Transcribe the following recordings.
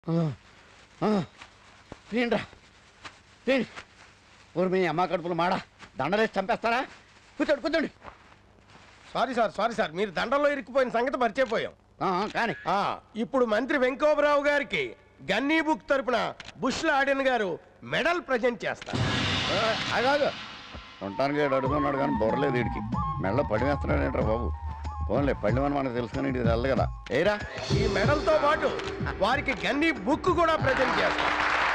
తీయండిరా తీయండి ఊరు మీ అమ్మ కడుపులు మాడా దండలేసి చంపేస్తారా కూర్చోండి కూర్చోండి సారీ సార్ సారీ సార్ మీరు దండంలో ఇరుక్కుపోయిన సంగతి మర్చిపోయాం ఆ, ఆ, కానీ ఆ, ఇప్పుడు మంత్రి వెంకోబరావు గారికి గన్నీ బుక్ తరపున బుష్ల ఆడియన్ గారు మెడల్ ప్రజెంట్ చేస్తారు కాదు ఉండటానికి ఏడు అడుగున్నాడు కానీ బొర్రలేదు వీడికి మెల్ల పడి వేస్తున్నాడు ఏంట్రా బాబు పోన్లే పళ్ళమని మనకు తెలుసు కానీ ఇది తెల్లదు కదా ఏరా ఈ మెడల్ తో పాటు వారికి గన్నీ బుక్ కూడా ప్రజెంట్ చేస్తారు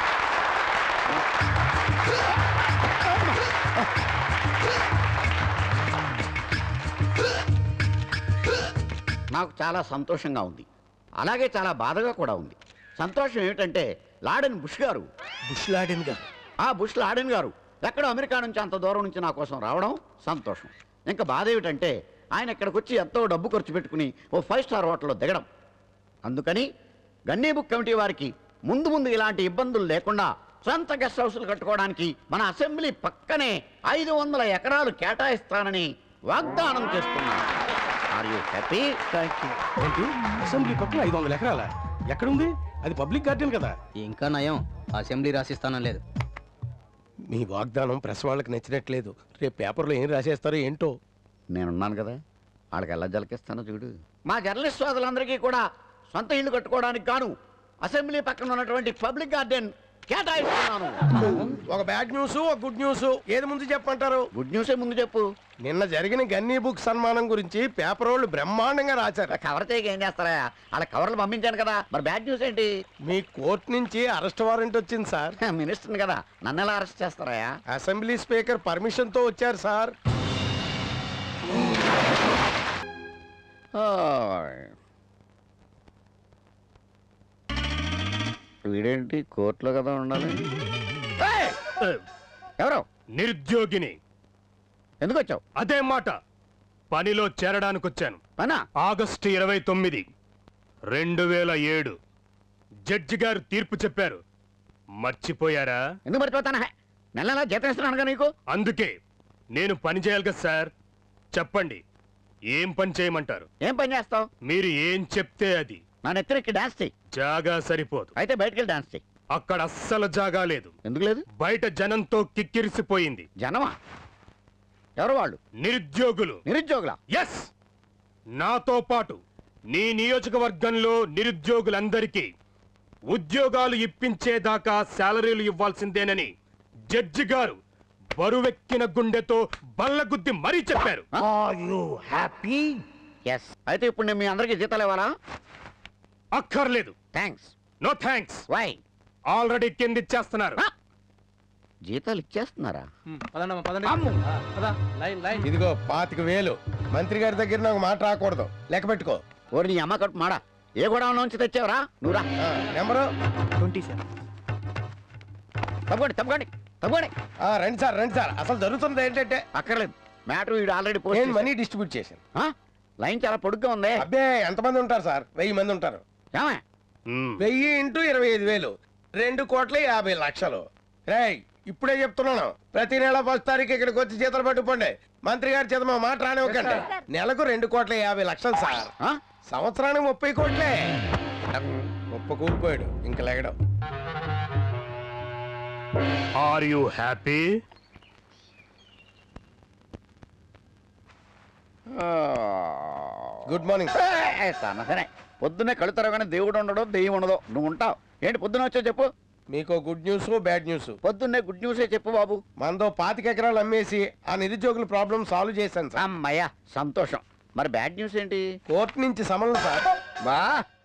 నాకు చాలా సంతోషంగా ఉంది అలాగే చాలా బాధగా కూడా ఉంది సంతోషం ఏమిటంటే లాడెన్ బుష్ గారు బుష్ల ఆడియన్ గారు ఆ బుష్ లాడెన్ గారు ఎక్కడో అమెరికా నుంచి అంత దూరం నుంచి నా కోసం రావడం సంతోషం ఇంకా బాధ ఏమిటంటే ఆయన ఇక్కడికి వచ్చి ఎంతో డబ్బు ఖర్చు పెట్టుకుని ఓ ఫైవ్ స్టార్ హోటల్లో దిగడం అందుకని గన్నీ బుక్ కమిటీ వారికి ముందు ముందు ఇలాంటి ఇబ్బందులు లేకుండా సొంత గెస్ట్ హౌస్లు కట్టుకోవడానికి మన అసెంబ్లీ పక్కనే ఐదు వందల ఎకరాలు కేటాయిస్తానని వాగ్దానం చేస్తున్నాను are you happy thank you ఏంటి అసెంబ్లీ పక్కన ఐదు వందల ఎకరాల ఎక్కడుంది అది పబ్లిక్ గార్డెన్ కదా ఇంకా నయం అసెంబ్లీ రాసిస్తానం లేదు మీ వాగ్దానం ప్రెస్ వాళ్ళకి నచ్చినట్లేదు రేపు పేపర్లో ఏం రాసేస్తారో ఏంటో నేనున్నాను కదా వాళ్ళకి ఎలా జలకిస్తానో చూడు మా జర్నలిస్ట్ సోదరులందరికీ కూడా సొంత ఇల్లు కట్టుకోవడానికి గాను అసెంబ్లీ పక్కన ఉన్నటువంటి పబ్లిక్ గార్డెన్ కేటాయిస్తున్నాను ఒక బ్యాడ్ న్యూస్ ఒక గుడ్ న్యూస్ ఏది ముందు చెప్పంటారు గుడ్ న్యూసే ముందు చెప్పు నిన్న జరిగిన గన్నీ బుక్ సన్మానం గురించి పేపర్ వాళ్ళు బ్రహ్మాండంగా రాశారు కవర్ చేయక ఏం చేస్తారా అలా కవర్లు పంపించాను కదా మరి బ్యాడ్ న్యూస్ ఏంటి మీ కోర్టు నుంచి అరెస్ట్ వారెంట్ వచ్చింది సార్ మినిస్టర్ని కదా నన్ను ఎలా అరెస్ట్ చేస్తారా అసెంబ్లీ స్పీకర్ పర్మిషన్ తో వచ్చారు సార్ వీడేంటి కోర్టులో కదా ఉండాలి ఏయ్! ఎవరు నిరుద్యోగిని ఎందుకు వచ్చావు అదే మాట పనిలో చేరడానికి వచ్చాను పనా ఆగస్టు ఇరవై తొమ్మిది రెండు వేల ఏడు జడ్జి గారు తీర్పు చెప్పారు మర్చిపోయారా ఎందుకు మర్చిపోతానా నెల నెలా జీతం ఇస్తున్నానుగా నీకు అందుకే నేను పని చేయాలి కదా సార్ చెప్పండి ఏం పని చేయమంటారు ఏం పని చేస్తావు మీరు ఏం చెప్తే అది నా నెత్తిరెక్కి డాన్స్ చెయ్యి జాగా సరిపోదు అయితే బయటికి వెళ్ళి డాన్స్ చెయ్యి అక్కడ అస్సలు జాగా లేదు ఎందుకు లేదు బయట జనంతో కిక్కిరిసిపోయింది జనమా ఎవరు వాళ్ళు నిరుద్యోగులు నిరుద్యోగుల ఎస్ నాతో పాటు నీ నియోజకవర్గంలో నిరుద్యోగులందరికీ ఉద్యోగాలు ఇప్పించేదాకా శాలరీలు ఇవ్వాల్సిందేనని జడ్జి గారు బరువెక్కిన గుండెతో బల్లగుద్ది మరీ చెప్పారు హ్యాపీ ఎస్ అయితే ఇప్పుడు నేను మీ అందరికీ జీతాలు ఇవ్వాలా అక్కర్లేదు thanks no thanks why already కింద ఇచ్చేస్తున్నారు జీతాలు ఇచ్చేస్తున్నారా ఇదిగో పాతిక వేలు మంత్రి గారి దగ్గర నాకు మాట రాకూడదు లెక్క పెట్టుకో ఓరి నీ అమ్మ కడుపు మాడా ఏ గొడవ నుంచి తెచ్చావురా నువ్వురా ఆ, నెంబరు తప్పకండి తప్పకండి తప్పకండి ఆ, రండి సార్ రండి సార్ అసలు జరుగుతున్నది ఏంటంటే అక్కర్లేదు మ్యాటర్ వీడు ఆల్రెడీ నేను పోస్ట్ మనీ డిస్ట్రిబ్యూట్ చేశాను లైన్ చాలా పొడుగ్గా ఉంది అబ్బే ఎంతమంది ఉంటారు సార్ వెయ్యి మంది ఉంటారు ఏమే మ్మ్. వెయ్యి ఇంటూ ఇరవై ఐదు వేలు రెండు కోట్ల యాభై లక్షలు రేయ్ ఇప్పుడే చెప్తున్నాను ప్రతి నెల ఫస్ట్ తారీఖు ఇక్కడికి వచ్చి జీతాలు పట్టుకోండి మంత్రి గారి చేత మా మాట రానివ్వకండి నెలకు రెండు కోట్ల యాభై లక్షలు సార్ ఆ? సంవత్సరానికి ముప్పై కోట్లే ముప్ప కూలిపోయాడు ఇంక లేగడం are you happy good morning ఏ, సన్న సరే పొద్దున్నే కళ్ళు తెరవగానే దేవుడు ఉండడు దెయ్యం ఉండదు నువ్వు ఉంటావు ఏంటి పొద్దున్న వచ్చావు చెప్పు మీకు గుడ్ న్యూస్ బ్యాడ్ న్యూస్ పొద్దున్నే గుడ్ న్యూసే చెప్పు బాబు మనతో పాతిక ఎకరాలు అమ్మేసి ఆ నిరుద్యోగుల ప్రాబ్లం సాల్వ్ చేశాను సార్ అమ్మయ్యా సంతోషం మరి బ్యాడ్ న్యూస్ ఏంటి కోర్టు నుంచి సమన్లు సార్ బా